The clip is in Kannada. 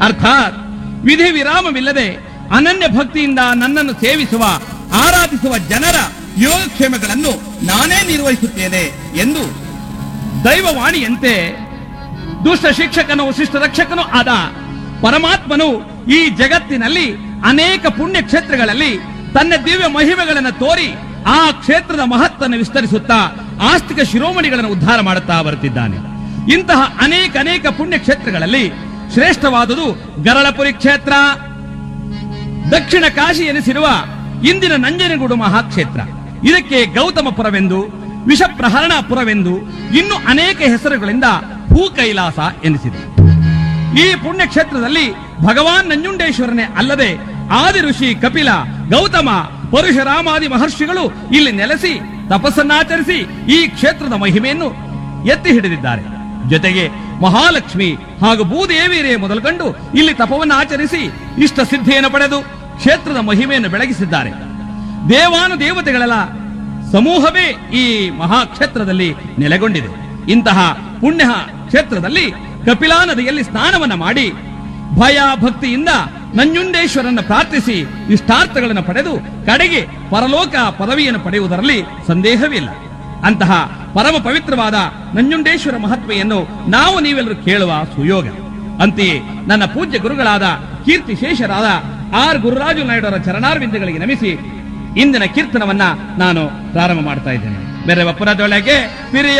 ಅರ್ಥಾತ್ ವಿಧಿ ವಿರಾಮವಿಲ್ಲದೆ ಅನನ್ಯ ಭಕ್ತಿಯಿಂದ ನನ್ನನ್ನು ಸೇವಿಸುವ ಆರಾಧಿಸುವ ಜನರ ಯೋಗಕ್ಷೇಮಗಳನ್ನು ನಾನೇ ನಿರ್ವಹಿಸುತ್ತೇನೆ ಎಂದು ದೈವವಾಣಿಯಂತೆ ದುಷ್ಟ ಶಿಕ್ಷಕನು ಶಿಷ್ಟ ರಕ್ಷಕನು ಆದ ಪರಮಾತ್ಮನು ಈ ಜಗತ್ತಿನಲ್ಲಿ ಅನೇಕ ಪುಣ್ಯ ಕ್ಷೇತ್ರಗಳಲ್ಲಿ ತನ್ನ ದಿವ್ಯ ಮಹಿಮೆಗಳನ್ನು ತೋರಿ ಆ ಕ್ಷೇತ್ರದ ಮಹತ್ತನ್ನು ವಿಸ್ತರಿಸುತ್ತಾ ಆಸ್ತಿಕ ಶಿರೋಮಣಿಗಳನ್ನು ಉದ್ಧಾರ ಮಾಡುತ್ತಾ ಬರುತ್ತಿದ್ದಾನೆ ಇಂತಹ ಅನೇಕ ಅನೇಕ ಪುಣ್ಯ ಕ್ಷೇತ್ರಗಳಲ್ಲಿ ಶ್ರೇಷ್ಠವಾದುದು ಗರಳಪುರಿ ಕ್ಷೇತ್ರ ದಕ್ಷಿಣ ಕಾಶಿ ಎನಿಸಿರುವ ಇಂದಿನ ನಂಜನಗೂಡು ಮಹಾಕ್ಷೇತ್ರ ಇದಕ್ಕೆ ಗೌತಮಪುರವೆಂದು ವಿಷಪ್ರಹರಣಪುರವೆಂದು ಇನ್ನು ಅನೇಕ ಹೆಸರುಗಳಿಂದ ಭೂ ಕೈಲಾಸ ಎನಿಸಿದೆ ಈ ಪುಣ್ಯ ಕ್ಷೇತ್ರದಲ್ಲಿ ಭಗವಾನ್ ನಂಜುಂಡೇಶ್ವರನೇ ಅಲ್ಲದೆ ಆದಿ ಋಷಿ ಕಪಿಲ ಗೌತಮ ಪರಶುರಾಮಾದಿ ಮಹರ್ಷಿಗಳು ಇಲ್ಲಿ ನೆಲೆಸಿ ತಪಸ್ಸನ್ನಾಚರಿಸಿ ಈ ಕ್ಷೇತ್ರದ ಮಹಿಮೆಯನ್ನು ಎತ್ತಿ ಹಿಡಿದಿದ್ದಾರೆ ಜೊತೆಗೆ ಮಹಾಲಕ್ಷ್ಮಿ ಹಾಗೂ ಭೂದೇವಿಯರೇ ಮೊದಲುಗೊಂಡು ಇಲ್ಲಿ ತಪವನ್ನು ಆಚರಿಸಿ ಇಷ್ಟ ಸಿದ್ಧಿಯನ್ನು ಪಡೆದು ಕ್ಷೇತ್ರದ ಮಹಿಮೆಯನ್ನು ಬೆಳಗಿಸಿದ್ದಾರೆ ದೇವಾನು ದೇವತೆಗಳೆಲ್ಲ ಸಮೂಹವೇ ಈ ಮಹಾಕ್ಷೇತ್ರದಲ್ಲಿ ನೆಲೆಗೊಂಡಿದೆ ಇಂತಹ ಪುಣ್ಯ ಕ್ಷೇತ್ರದಲ್ಲಿ ಕಪಿಲಾ ನದಿಯಲ್ಲಿ ಸ್ನಾನವನ್ನ ಮಾಡಿ ಭಯ ಭಕ್ತಿಯಿಂದ ನಂಜುಂಡೇಶ್ವರನ ಪ್ರಾರ್ಥಿಸಿ ಇಷ್ಟಾರ್ಥಗಳನ್ನು ಪಡೆದು ಕಡೆಗೆ ಪರಲೋಕ ಪದವಿಯನ್ನು ಪಡೆಯುವುದರಲ್ಲಿ ಸಂದೇಹವಿಲ್ಲ ಅಂತಹ ಪರಮ ಪವಿತ್ರವಾದ ನಂಜುಂಡೇಶ್ವರ ಮಹತ್ವೆಯನ್ನು ನಾವು ನೀವೆಲ್ಲರೂ ಕೇಳುವ ಸುಯೋಗ ಅಂತೆಯೇ ನನ್ನ ಪೂಜ್ಯ ಗುರುಗಳಾದ ಕೀರ್ತಿ ಶೇಷರಾದ ಆರ್ ಗುರುರಾಜು ನಾಯ್ಡವರ ಚರಣಾರ್ವಿಂದಗಳಿಗೆ ನಮಿಸಿ ಇಂದಿನ ಕೀರ್ತನವನ್ನ ನಾನು ಪ್ರಾರಂಭ ಮಾಡ್ತಾ ಇದ್ದೇನೆ ಬೇರೆ ಒಪ್ಪರದೊಳಗೆ ಪಿರಿಯ